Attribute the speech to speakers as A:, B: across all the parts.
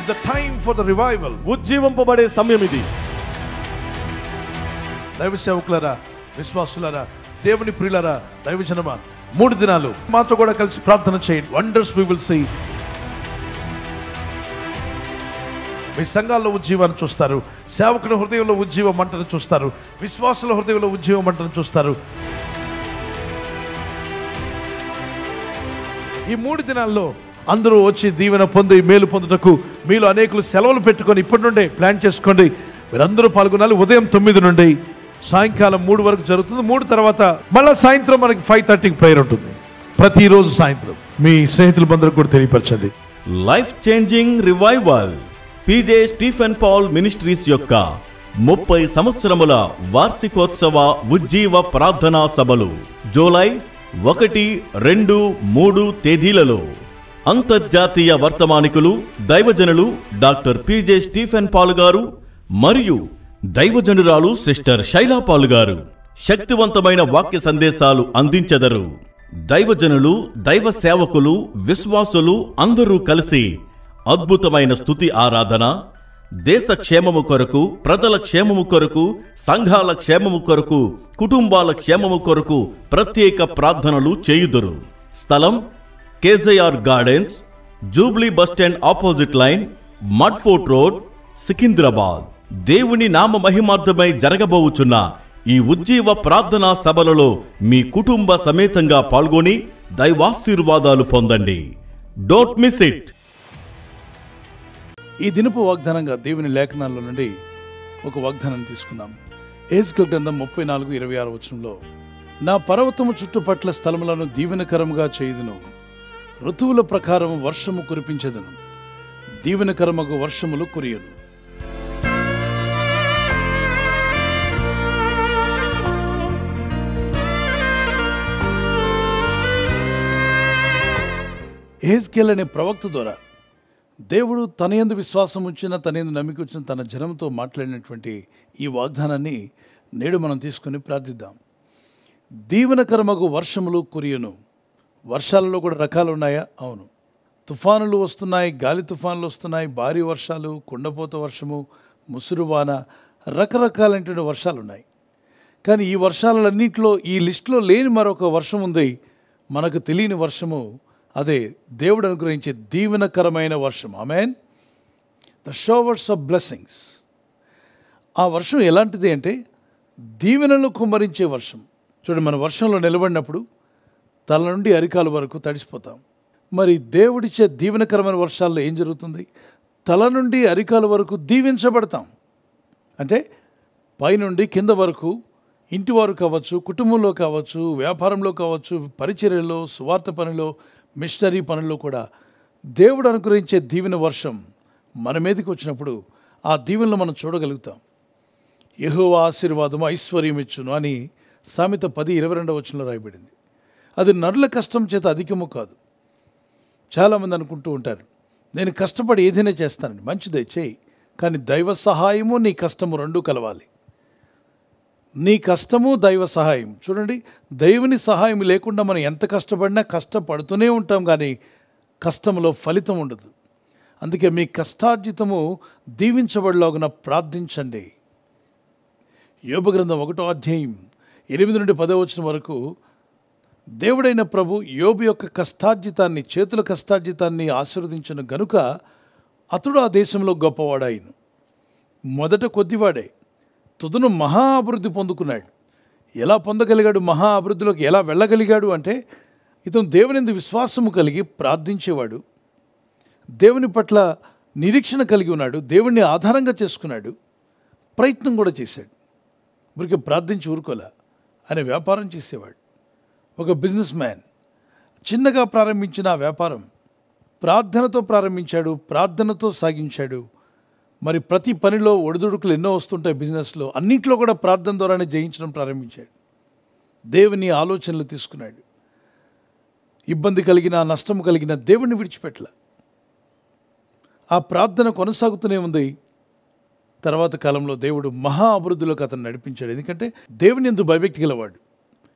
A: It's the time for the revival.
B: ఉజ్జీవింపబడే సమయం ఇది
A: దైవ సేవకులారా విశ్వాసులారా దేవుని ప్రియులారా దైవజనమా మూడు దినాలు మాతో కూడా కలిసి ప్రార్థన చేయండి వండర్స్ వి విల్ సీ మీ సంఘాల్లో ఉజ్జీవాన్ని చూస్తారు సేవకుల హృదయంలో ఉజ్జీవ మంటను చూస్తారు విశ్వాసుల హృదయంలో ఉజ్జీవ మంటను చూస్తారు ఈ మూడు దినాల్లో అందరూ వచ్చి దీవెన పొంది మేలు పొందుటకు మీలో అనేకులు సెలవులు పెట్టుకొని ఇప్పటి నుండే ప్లాన్ చేసుకోండి మీరందరూ పాల్గొనాలి ఉదయం తొమ్మిది నుండి సాయంకాలం మూడు వరకు జరుగుతుంది మూడు తర్వాత మళ్ళీ సాయంత్రం మనకి ఫైవ్ థర్టీకి ప్రేయర్ ఉంటుంది ప్రతిరోజు సాయంత్రం మీ స్నేహితుల బంధువులకు కూడా తెలియపరచండి
B: life changing revival PJ Stephen Paul ministries యొక్క ముప్పై సంవత్సరముల వార్షికోత్సవ ఉజ్జీవ ప్రార్థనా సభలు జూలై ఒకటి రెండు మూడు తేదీలలో అంతర్జాతీయ వర్తమానికులు దైవజనులు డాక్టర్ పీజే స్టీఫెన్ పాల్ గారు మరియు దైవజనురాలు సిస్టర్ శైలా పాల్ గారు శక్తివంతమైన వాక్య సందేశాలు అందించెదరు దైవజనులు దైవ సేవకులు విశ్వాసులు అందరూ కలిసి అద్భుతమైన స్తుతి ఆరాధన దేశ క్షేమము కొరకు ప్రజల క్షేమము కొరకు సంఘాల క్షేమము కొరకు కుటుంబాల క్షేమము కొరకు ప్రత్యేక ప్రార్థనలు చేయుదురు స్థలం KJR gardens jubilee bus stand opposite line Mudfort road Secunderabad దేవుని నామ మహిమార్థమై జరగబోవుచున్న ఈ ఉజ్జీవ ప్రార్థనా సభలలో మీ కుటుంబ సమేతంగా పాల్గొని దైవాశీర్వాదాలు పొందండి డోంట్ మిస్ ఇట్
A: ఈ దినపు వాగ్దానంగా దేవుని లేఖనాల నుండి ఒక వాగ్దానం తీసుకుందాం ఏజ్కల్ గ్రంథం ముప్పై నాలుగు ఇరవై ఆరు వచనంలో నా పర్వతము చుట్టుపట్ల స్థలములను దీవెనకరముగా చేయుదును ఋతువుల ప్రకారం వర్షము కురిపించదును దీవెనకరమగు వర్షములు కురియను ఏజ్కేల్ అనే ప్రవక్త ద్వారా దేవుడు తన యందు విశ్వాసం ఉంచిన తన యందు నమ్మిక ఉంచిన తన జనంతో మాట్లాడినటువంటి ఈ వాగ్దానాన్ని నేడు మనం తీసుకుని ప్రార్థిద్దాం దీవెనకరమగు వర్షములు కురియను వర్షాలలో కూడా రకాలు ఉన్నాయా అవును తుఫానులు వస్తున్నాయి గాలి తుఫానులు వస్తున్నాయి భారీ వర్షాలు కుండపోత వర్షము ముసురు వాన రకరకాలైనటువంటి వర్షాలు ఉన్నాయి కానీ ఈ వర్షాలన్నింటిలో ఈ లిస్టులో లేని మరొక వర్షం ఉంది మనకు తెలియని వర్షము అదే దేవుడు అనుగ్రహించే దీవెనకరమైన వర్షం amen the showers of blessings ఆ వర్షం ఎలాంటిది అంటే దీవెనలు కుమ్మరించే వర్షం చూడండి మన వర్షంలో నిలబడినప్పుడు తల నుండి అరికాల వరకు తడిసిపోతాం మరి దేవుడిచ్చే దీవెనకరమైన వర్షాల్లో ఏం జరుగుతుంది తల నుండి అరికాల వరకు దీవించబడతాం అంటే పైనుండి కింద వరకు ఇంటి వారు కావచ్చు కుటుంబంలో కావచ్చు వ్యాపారంలో కావచ్చు పరిచర్యలో సువార్త పనిలో మిషనరీ పనుల్లో కూడా దేవుడు అనుగ్రహించే దీవెన వర్షం మన మీదకి వచ్చినప్పుడు ఆ దీవెనలు మనం చూడగలుగుతాం యహో ఆశీర్వాదము ఐశ్వర్యం ఇచ్చును అని సామెత పది ఇరవై రెండవ వచనంలో రాయబడింది అది నరుల కష్టం చేత అధికము కాదు చాలామంది అనుకుంటూ ఉంటారు నేను కష్టపడి ఏదైనా చేస్తానండి మంచిదే చేయి కానీ దైవ సహాయము నీ కష్టము రెండూ కలవాలి నీ కష్టము దైవ సహాయం చూడండి దైవుని సహాయం లేకుండా మనం ఎంత కష్టపడినా కష్టపడుతూనే ఉంటాం కానీ కష్టంలో ఫలితం ఉండదు అందుకే మీ కష్టార్జితము దీవించబడిలోగున ప్రార్థించండి యోగ గ్రంథం ఒకటో అధ్యాయం ఎనిమిది నుండి పదో వచ్చిన వరకు దేవుడైన ప్రభు యోబు యొక్క కష్టార్జితాన్ని చేతుల కష్టార్జితాన్ని ఆశీర్వదించిన గనుక అతడు ఆ దేశంలో గొప్పవాడాయను మొదట కొద్దివాడే తుదను మహా అభివృద్ధి పొందుకున్నాడు ఎలా పొందగలిగాడు మహా అభివృద్ధిలోకి ఎలా వెళ్ళగలిగాడు అంటే ఇతను దేవుని విశ్వాసము కలిగి ప్రార్థించేవాడు దేవుని పట్ల నిరీక్షణ కలిగి ఉన్నాడు దేవుణ్ణి ఆధారంగా చేసుకున్నాడు ప్రయత్నం కూడా చేశాడు ఊరికి ప్రార్థించి ఊరుకోలే ఆయన వ్యాపారం చేసేవాడు ఒక బిజినెస్ మ్యాన్ చిన్నగా ప్రారంభించిన ఆ వ్యాపారం ప్రార్థనతో ప్రారంభించాడు ప్రార్థనతో సాగించాడు మరి ప్రతి పనిలో ఒడిదుడుకులు ఎన్నో వస్తుంటాయి బిజినెస్లో అన్నింటిలో కూడా ప్రార్థన ద్వారానే జయించడం ప్రారంభించాడు దేవుని ఆలోచనలు తీసుకున్నాడు ఇబ్బంది కలిగిన నష్టం కలిగిన దేవుణ్ణి విడిచిపెట్టల ఆ ప్రార్థన కొనసాగుతూనే ఉంది తర్వాత కాలంలో దేవుడు మహా అభివృద్ధిలోకి అతను నడిపించాడు ఎందుకంటే దేవుని ఎందు భయభక్తి గలవాడు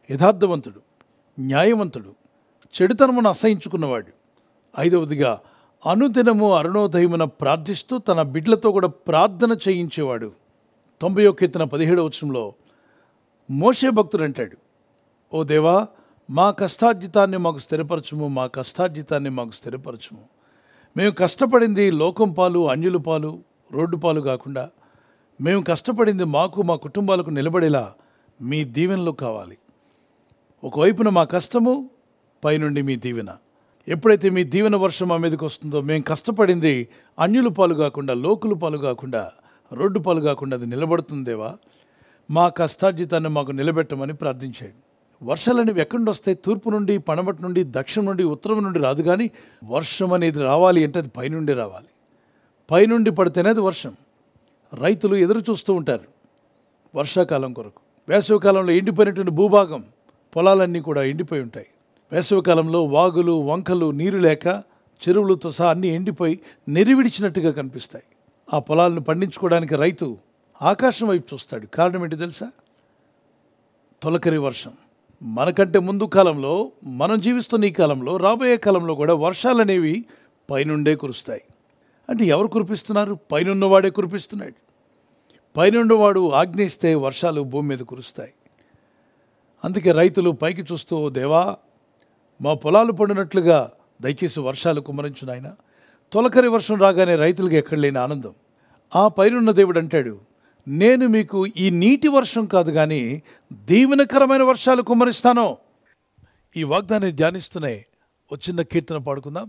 A: యథార్థవంతుడు న్యాయవంతుడు చెడుతనమును అసహించుకున్నవాడు ఐదవదిగా అనుదినము అరుణోదయమున ప్రార్థిస్తూ తన బిడ్డలతో కూడా ప్రార్థన చేయించేవాడు తొంభై ఒక్క ఎత్తున పదిహేడవ వచనంలో మోషే భక్తుడు అంటాడు ఓ దేవా మా కష్టార్జితాన్ని మాకు స్థిరపరచుము మా కష్టార్జితాన్ని మాకు స్థిరపరచుము మేము కష్టపడింది లోకం పాలు అన్యుల పాలు రోడ్డు పాలు కాకుండా మేము కష్టపడింది మాకు మా కుటుంబాలకు నిలబడేలా మీ దీవెనలు కావాలి ఒకవైపున మా కష్టము పైనుండి మీ దీవెన ఎప్పుడైతే మీ దీవెన వర్షం మా మీదకి వస్తుందో మేము కష్టపడింది అన్యుల పాలు కాకుండా లోకుల పాలు కాకుండా రోడ్డు పాలు కాకుండా అది నిలబడుతుందేవా మా కష్టార్జితాన్ని మాకు నిలబెట్టమని ప్రార్థించాడు వర్షాలు అనేవి ఎక్కడి నుండి వస్తాయి తూర్పు నుండి పడమటి నుండి దక్షిణం నుండి ఉత్తరం నుండి రాదు కానీ వర్షం అనేది రావాలి అంటే అది పైనుండి రావాలి పైనుండి పడితేనే అది వర్షం రైతులు ఎదురు చూస్తూ ఉంటారు వర్షాకాలం కొరకు వేసవికాలంలో ఎండిపోయినటువంటి భూభాగం పొలాలన్నీ కూడా ఎండిపోయి ఉంటాయి వేసవికాలంలో వాగులు వంకలు నీరు లేక చెరువులతో సహా అన్నీ ఎండిపోయి నెరివిడిచినట్టుగా కనిపిస్తాయి ఆ పొలాలను పండించుకోవడానికి రైతు ఆకాశం వైపు చూస్తాడు కారణం ఏంటి తెలుసా తొలకరి వర్షం మనకంటే ముందు కాలంలో మనం జీవిస్తున్న ఈ కాలంలో రాబోయే కాలంలో కూడా వర్షాలు అనేవి పైనుండే కురుస్తాయి అంటే ఎవరు కురిపిస్తున్నారు పైనున్నవాడే కురిపిస్తున్నాడు పైనున్నవాడు ఆజ్ఞయిస్తే వర్షాలు భూమి మీద కురుస్తాయి అందుకే రైతులు పైకి చూస్తూ "ఓ దేవా మా పొలాలు పండినట్లుగా దయచేసి వర్షాలు కుమ్మరించు నాయన తొలకరి వర్షం రాగానే రైతులకు ఎక్కడ లేని ఆనందం ఆ పైనున్న దేవుడు అంటాడు నేను మీకు ఈ నీటి వర్షం కాదు కానీ దీవెనకరమైన వర్షాలు కుమ్మరిస్తాను ఈ వాగ్దాన్ని ధ్యానిస్తూనే ఓ చిన్న కీర్తన పాడుకుందాం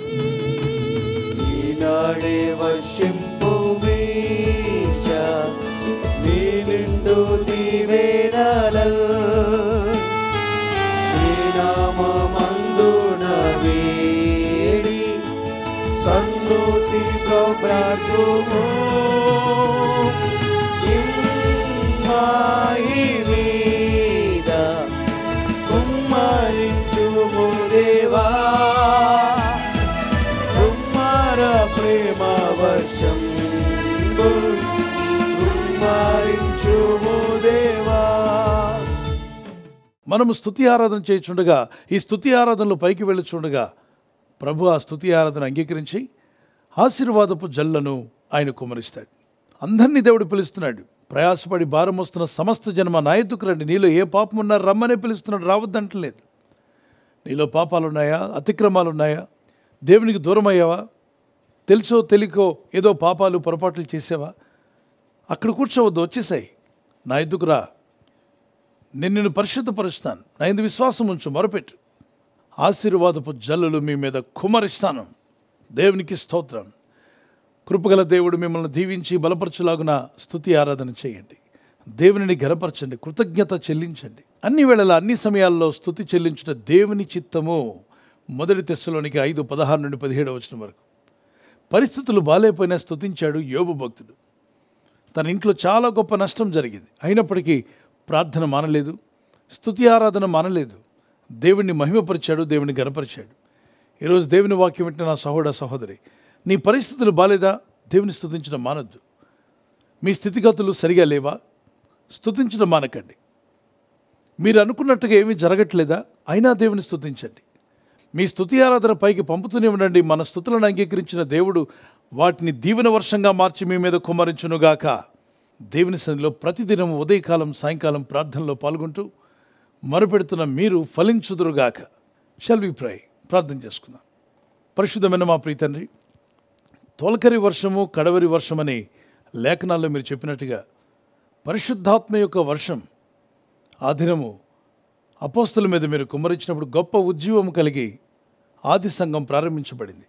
C: ఈనాడే వర్షింపు వీచ నీ నిండు దీవెనలల్ నీ నామమందున వేడి సన్నుతి ప్రార్థుము ఇమ్మాయి మీద కుమ్మరించుము దేవా కుమార ప్రేమ వర్షం కుమారించుము దేవా
A: మనము స్థుతి ఆరాధన చేయుచుండగా ఈ స్థుతి ఆరాధనలో పైకి వెళ్ళుచుండగా ప్రభు ఆ స్థుతి ఆరాధన అంగీకరించి ఆశీర్వాదపు జల్లను ఆయన కుమరిస్తాడు అందరినీ దేవుడు పిలుస్తున్నాడు ప్రయాసపడి భారం వస్తున్న సమస్త జన్మ నాయకుకు రండి నీలో ఏ పాపం ఉన్నా రమ్మనే పిలుస్తున్నాడు రావద్దంటలేదు నీలో పాపాలు ఉన్నాయా అతిక్రమాలు ఉన్నాయా దేవునికి దూరం అయ్యావా తెలుసో తెలియకో ఏదో పాపాలు పొరపాట్లు చేసావా అక్కడ కూర్చోవద్దు వచ్చేసాయి నా ఎద్దుకు రా నేను నిన్ను పరిశుద్ధపరుస్తాను నా ఎందు విశ్వాసం ఉంచు మొరపెట్టు ఆశీర్వాదపు జల్లులు మీ మీద కుమరిస్తాను దేవునికి స్తోత్రం కృపగల దేవుడు మిమ్మల్ని దీవించి బలపరచులాగున స్థుతి ఆరాధన చేయండి దేవునిని గనపరచండి కృతజ్ఞత చెల్లించండి అన్ని వేళల అన్ని సమయాల్లో స్థుతి చెల్లించుట దేవుని చిత్తము మొదటి తెస్సులోనికి ఐదు పదహారు నుండి పదిహేడు వచ్చిన వరకు పరిస్థితులు బాలేపోయినా స్థుతించాడు యోబు భక్తుడు తన ఇంట్లో చాలా గొప్ప నష్టం జరిగింది అయినప్పటికీ ప్రార్థన మానలేదు స్థుతి ఆరాధన మానలేదు దేవుణ్ణి మహిమపరిచాడు దేవుని గనపరిచాడు ఈరోజు దేవుని వాక్యం వింటున్న నా సహోదర సహోదరి నీ పరిస్థితులు బాలేదా దేవుని స్థుతించడం మానొద్దు మీ స్థితిగతులు సరిగా లేవా స్థుతించడం మానకండి మీరు అనుకున్నట్టుగా ఏమీ జరగట్లేదా అయినా దేవుని స్థుతించండి మీ స్థుతి ఆరాధన పైకి పంపుతూనే ఉండండి మన స్థుతులను అంగీకరించిన దేవుడు వాటిని దీవెన వర్షంగా మార్చి మీ మీద కుమ్మరించునుగాక దేవుని సన్నిధిలో ప్రతిదినం ఉదయకాలం సాయంకాలం ప్రార్థనలో పాల్గొంటూ మొరపెడుతున్న మీరు ఫలించుదురుగాక షల్ వి ప్రై ప్రార్థన చేసుకుందాం పరిశుద్ధమైన మా ప్రీతండ్రి తొలకరి వర్షము కడవరి వర్షమని లేఖనాల్లో మీరు చెప్పినట్టుగా పరిశుద్ధాత్మ యొక్క వర్షం ఆ దినము అపోస్తుల మీద మీరు కుమ్మరించినప్పుడు గొప్ప ఉజ్జీవం కలిగి ఆది సంఘం ప్రారంభించబడింది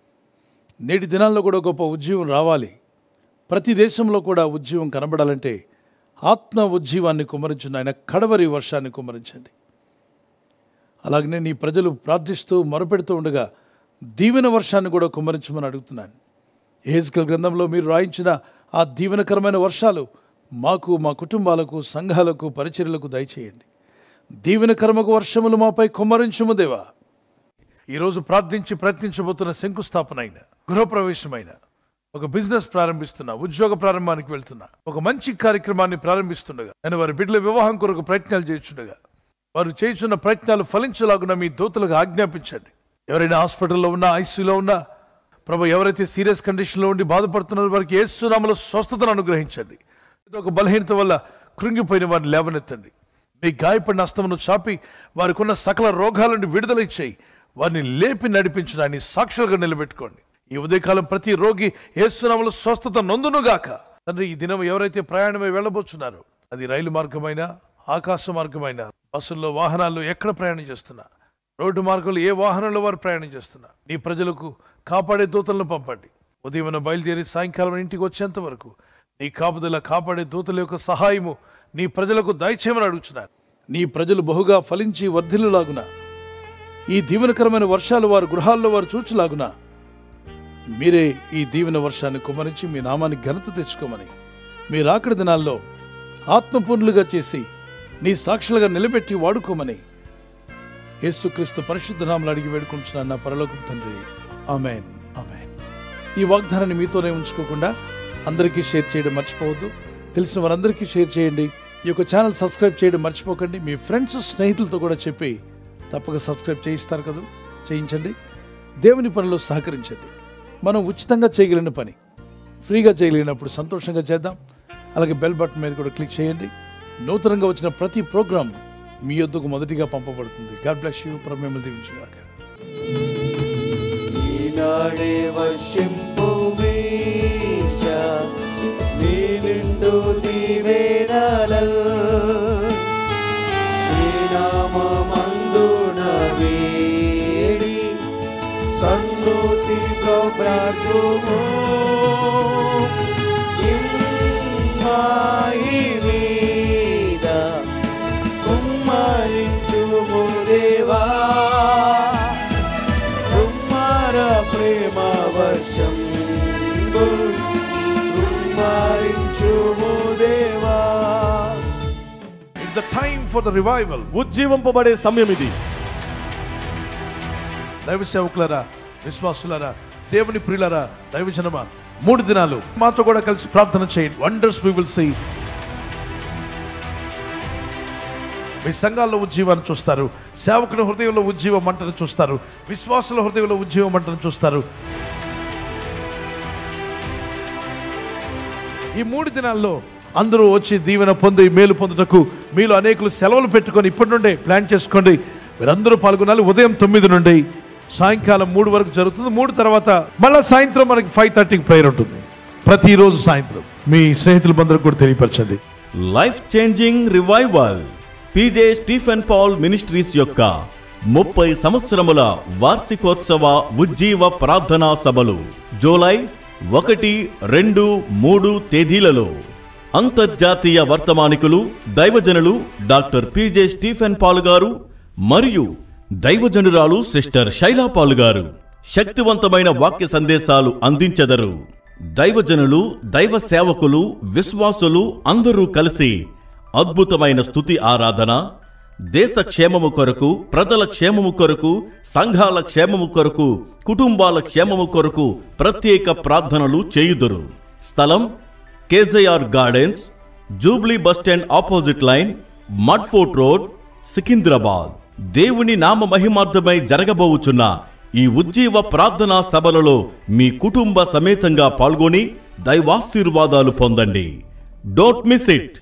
A: నేటి దినాల్లో కూడా గొప్ప ఉజ్జీవం రావాలి ప్రతి దేశంలో కూడా ఉజ్జీవం కనబడాలంటే ఆత్మ ఉజ్జీవాన్ని కుమ్మరించిన ఆయన కడవరి వర్షాన్ని కుమ్మరించండి అలాగనే నీ ప్రజలు ప్రార్థిస్తూ మొరపెడుతూ ఉండగా దీవెన వర్షాన్ని కూడా కుమ్మరించమని అడుగుతున్నాను ఏజ్కల్ గ్రంథంలో మీరు రాయించిన ఆ దీవెనకరమైన వర్షాలు మాకు మా కుటుంబాలకు సంఘాలకు పరిచర్యలకు దయచేయండి దీవెనకరమకు వర్షములు మాపై కుమ్మరించుము దేవా ఈరోజు ప్రార్థించి ప్రయత్నించబోతున్న శంకుస్థాపన అయిన గృహప్రవేశమైన ఒక బిజినెస్ ప్రారంభిస్తున్నా ఉద్యోగ ప్రారంభానికి వెళ్తున్నా ఒక మంచి కార్యక్రమాన్ని ప్రారంభిస్తుండగా నేను వారి బిడ్డల వివాహం కొరకు ప్రయత్నాలు చేస్తుండగా వారు చేస్తున్న ప్రయత్నాలు ఫలించలాగున మీ దూతలకు ఆజ్ఞాపించండి ఎవరైనా హాస్పిటల్లో ఉన్నా ఐసీలో ఉన్నా ప్రభు ఎవరైతే సీరియస్ కండిషన్లో ఉండి బాధపడుతున్నారో వారికి ఏసునామలో స్వస్థతను అనుగ్రహించండి ఏదో ఒక బలహీనత వల్ల కృంగిపోయిన వారిని లేవనెత్తండి మీ గాయపడిన హస్తమును చాపి వారికి ఉన్న సకల రోగాల నుండి విడుదల ఇచ్చేయి వారిని లేపి నడిపించడాన్ని సాక్షులుగా నిలబెట్టుకోండి ఈ ఉదయకాలం ప్రతి రోగి ఏసునామలో స్వస్థత నొందునుగాక తండ్రి ఈ దినం ఎవరైతే ప్రయాణమై వెళ్ళబోతున్నారో అది రైలు మార్గమైనా ఆకాశ మార్గమైనా బస్సుల్లో వాహనాల్లో ఎక్కడ ప్రయాణం చేస్తున్నా రోడ్డు మార్గంలో ఏ వాహనంలో వారు ప్రయాణం చేస్తున్నా నీ ప్రజలకు కాపాడే దూతలను పంపండి ఉదయం బయలుదేరి సాయంకాలం ఇంటికి వచ్చేంత వరకు నీ కాపుదల కాపాడే దూతల యొక్క సహాయము నీ ప్రజలకు దయచేయమని అడుగుతున్నారు నీ ప్రజలు బహుగా ఫలించి వర్ధిల్లులాగున ఈ దీవెనకరమైన వర్షాలు వారి గృహాల్లో వారు చూచులాగున మీరే ఈ దీవెన వర్షాన్ని కుమరించి మీ నామాన్ని ఘనత తెచ్చుకోమని మీ రాకడి దినాల్లో ఆత్మపూర్ణులుగా చేసి నీ సాక్షులుగా నిలబెట్టి వాడుకోమని యేసుక్రీస్తు పరిశుద్ధ నామలు అడిగి వేడుకుంటున్నాను నా పరలోకపు తండ్రి ఆమెన్ ఆమెన్ ఈ వాగ్దానాన్ని మీతోనే ఉంచుకోకుండా అందరికీ షేర్ చేయడం మర్చిపోవద్దు తెలిసిన వారందరికీ షేర్ చేయండి ఈ యొక్క ఛానల్ సబ్స్క్రైబ్ చేయడం మర్చిపోకండి మీ ఫ్రెండ్స్ స్నేహితులతో కూడా చెప్పి తప్పక సబ్స్క్రైబ్ చేయిస్తారు కదా చేయించండి దేవుని పనిలో సహకరించండి మనం ఉచితంగా చేయగలిగిన పని ఫ్రీగా చేయగలిగినప్పుడు సంతోషంగా చేద్దాం అలాగే బెల్ బటన్ మీద కూడా క్లిక్ చేయండి నూతనంగా వచ్చిన ప్రతి ప్రోగ్రాం మీ యొద్దకు మొదటిగా పంపబడుతుంది గాడ్ బ్లెస్ యూ ప్రభు దీవించుగాక
C: ఈనాడే వర్షింపు మీచ నీ నిండు దీవెనలల్ నీ నామమందున వేడి సన్నుతి ప్రార్థుము ఇమ్మాయి మీద కుమ్మరించుము దేవా కుమార ప్రేమ వర్షం కుమారించుము దేవా
A: it's the time for the revival
B: ఉజ్జీవింపబడే సమయం ఇది
A: దైవ సేవకులరా విశ్వాసులరా దేవుని ప్రియులరా దైవజనమా మూడు దినాలు మాతో కూడా కలిసి ప్రార్థన చేయండి వండర్స్ వి విల్ సీ మీ సంఘాల్లో ఉజ్జీవాన్ని చూస్తారు సేవకుల హృదయంలో ఉజ్జీవ మంటను చూస్తారు విశ్వాసుల హృదయంలో ఉజ్జీవ మంటను చూస్తారు ఈ మూడు దినాల్లో అందరూ వచ్చి దీవెన పొంది మేలు పొందుటకు మీలో అనేకులు సెలవులు పెట్టుకొని ఇప్పటి నుండే ప్లాన్ చేసుకోండి మీరందరూ పాల్గొనాలి ఉదయం తొమ్మిది నుండి సాయంకాలం మూడు వరకు జరుగుతుంది మూడు తర్వాత మళ్ళీ సాయంత్రం మనకి ఫైవ్ థర్టీకి ప్రేయర్ ఉంటుంది ప్రతిరోజు సాయంత్రం మీ స్నేహితుల బంధువులకు కూడా తెలియపరచండి
B: life changing revival PJ Stephen Paul ministries యొక్క ముప్పై సంవత్సరముల వార్షికోత్సవ ఉజ్జీవ ప్రార్థనా సభలు జూలై ఒకటి రెండు మూడు తేదీలలో అంతర్జాతీయ వర్తమానికులు దైవజనులు డాక్టర్ పీజే స్టీఫెన్ పాల్ గారు మరియు దైవజనురాలు సిస్టర్ శైలా పాల్ గారు శక్తివంతమైన వాక్య సందేశాలు అందించెదరు దైవజనులు దైవ సేవకులు విశ్వాసులు అందరూ కలిసి అద్భుతమైన స్తుతి ఆరాధన దేశ క్షేమము కొరకు ప్రజల క్షేమము కొరకు సంఘాల క్షేమము కొరకు కుటుంబాల క్షేమము కొరకు ప్రత్యేక ప్రార్థనలు చేయుదురు స్థలం KJR gardens jubilee bus stand opposite line Mudfort road Secunderabad దేవుని నామ మహిమార్థమై జరగబోవుచున్న ఈ ఉజ్జీవ ప్రార్థనా సభలలో మీ కుటుంబ సమేతంగా పాల్గొని దైవాశీర్వాదాలు పొందండి don't miss it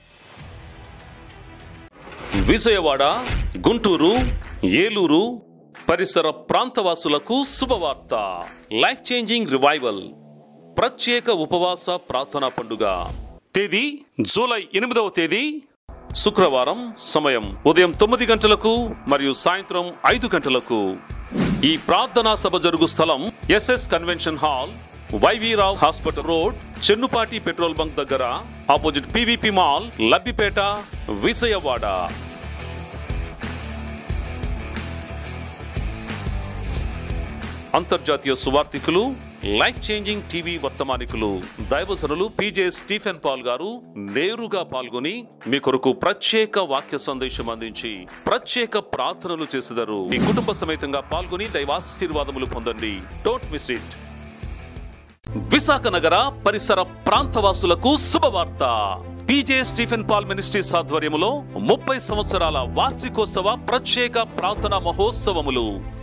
D: Vijayawada Guntur Eluru పరిసర ప్రాంతవాసులకు శుభవార్త లైఫ్ చేంజింగ్ రివైవల్ ప్రత్యేక ఉపవాస ప్రార్థనా పండుగ తేదీ జూలై ఎనిమిదవ తేదీ శుక్రవారం సమయం ఉదయం తొమ్మిది గంటలకు మరియు సాయంత్రం ఐదు గంటలకు ఈ ప్రార్థనా సభ జరుగు స్థలం SS convention hall YV Rao hospital road Chennupati petrol bunk దగ్గర opposite PVP mall Labbipet Vijayawada అంతర్జాతీయ సువార్థికులు లైఫ్ చేంజింగ్ టీవీ వర్తమానికులు దైవసనులు పీజే స్టీఫెన్ పాల్ గారు నేరుగా పాల్గొని మీ కొరకు ప్రత్యేక వాక్య సందేశం అందించి ప్రత్యేక ప్రార్థనలు చేసేదారు మీ కుటుంబ సమేతంగా పాల్గొని దైవాశీర్వాదములు పొందండి డోంట్ మిస్ ఇట్ విశాఖ నగర పరిసర ప్రాంతవాసులకు శుభవార్త పీజే స్టీఫెన్ పాల్ మినిస్ట్రీస్ ఆధ్వర్యములో ముప్పై సంవత్సరాల వార్షికోత్సవ ప్రత్యేక ప్రార్థనా మహోత్సవములు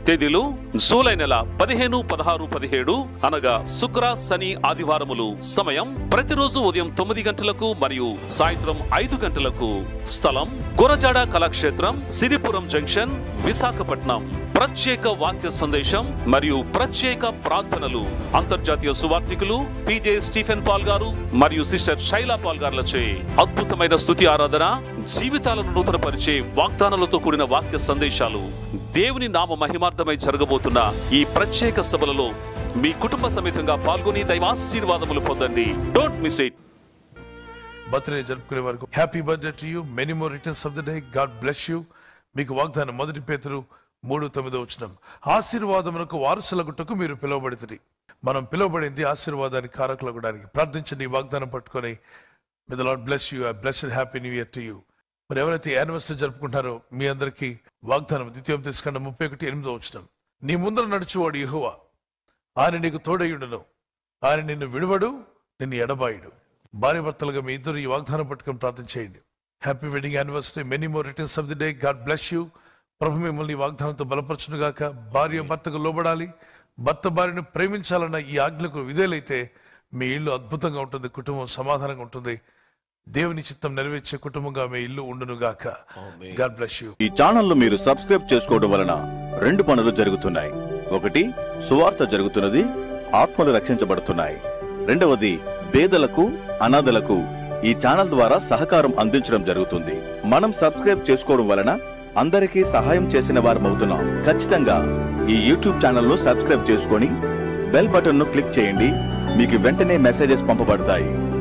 D: తేదీలు జూలై నెల పదిహేను పదహారు పదిహేడు అనగా శుక్ర శని ఆదివారములు సమయం ప్రతిరోజు ఉదయం తొమ్మిది గంటలకు మరియు సాయంత్రం ఐదు గంటలకు స్థలం గురజాడ కళాక్షేత్రం సిరిపురం జంక్షన్ విశాఖపట్నం ప్రత్యేక వాక్య సందేశం మరియు ప్రత్యేక ప్రార్థనలు అంతర్జాతీయ సువార్థికులు పిజే స్టీఫెన్ పాల్ గారు మరియు సిస్టర్ శైలా పాల్ గారులచే అద్భుతమైన స్థుతి ఆరాధన జీవితాలను నూతనపరిచే వాగ్దానాలతో కూడిన వాక్య సందేశాలు దేవుని నామ మహిమార్థమై జరగబోతున్న ఈ ప్రత్యేక సభలలో మీ కుటుంబ సమేతంగా పాల్గొని దైవాశీర్వాదములు పొందండి డోంట్ మిస్ ఇట్
A: బర్త్డే జరుపుకునే వరకు happy birthday to you many more returns of the day God bless you మీకు వాగ్దానం మొదటి పేతురు మూడు తొమ్మిదో వచ్చినాం ఆశీర్వాదమునకు వారసులగుటకు మీరు పిలువబడితే మనం పిలువబడింది ఆశీర్వాదానికి కారకులగడానికి ప్రార్థించండి ఈ వాగ్దానం పట్టుకొని with Lord bless you I bless happy new year to you మరి ఎవరైతే యానివర్సరీ జరుపుకుంటారో మీ అందరికీ వాగ్దానం ద్వితీయోపదేశకండ ముప్పై ఒకటి ఎనిమిదో వచ్చినాం నీ ముందర నడుచువాడు యెహోవా ఆయన నీకు తోడయుడును ఆయన నిన్ను విడువడు నిన్ను ఎడబాయుడు భార్య భర్తలుగా మీ ఇద్దరు ఈ వాగ్దానం పట్టుకొని ప్రార్థన చేయండి happy wedding anniversary many more returns of the day God bless you ప్రభు మిమ్మల్ని ఈ వాగ్దానంతో బలపరచునుగాక భార్య భర్తకు లోబడాలి భర్త భార్యను ప్రేమించాలన్న ఈ ఆజ్ఞలకు విధేయులైతే మీ ఇల్లు అద్భుతంగా ఉంటుంది కుటుంబం సమాధానంగా ఉంటుంది దేవుని చిత్తం నెరవేర్చే కుటుంబంగా మీ ఇల్లు ఉండునుగాక గాడ్ బ్లెస్ యూ
B: ఈ ఛానల్ మీరు సబ్స్క్రైబ్ చేసుకోవడం వలన రెండు పనులు జరుగుతున్నాయి ఒకటి సువార్త జరుగుతున్నది ఆత్మలు రక్షించబడుతున్నాయి రెండవది పేదలకు అనాథలకు ఈ ఛానల్ ద్వారా సహకారం అందించడం జరుగుతుంది మనం సబ్స్క్రైబ్ చేసుకోవడం వలన అందరికీ సహాయం చేసిన వారమవుతున్నాం ఖచ్చితంగా ఈ యూట్యూబ్ ఛానల్ ను సబ్స్క్రైబ్ చేసుకొని బెల్ బటన్ ను క్లిక్ చేయండి మీకు వెంటనే మెసేజెస్ పంపబడతాయి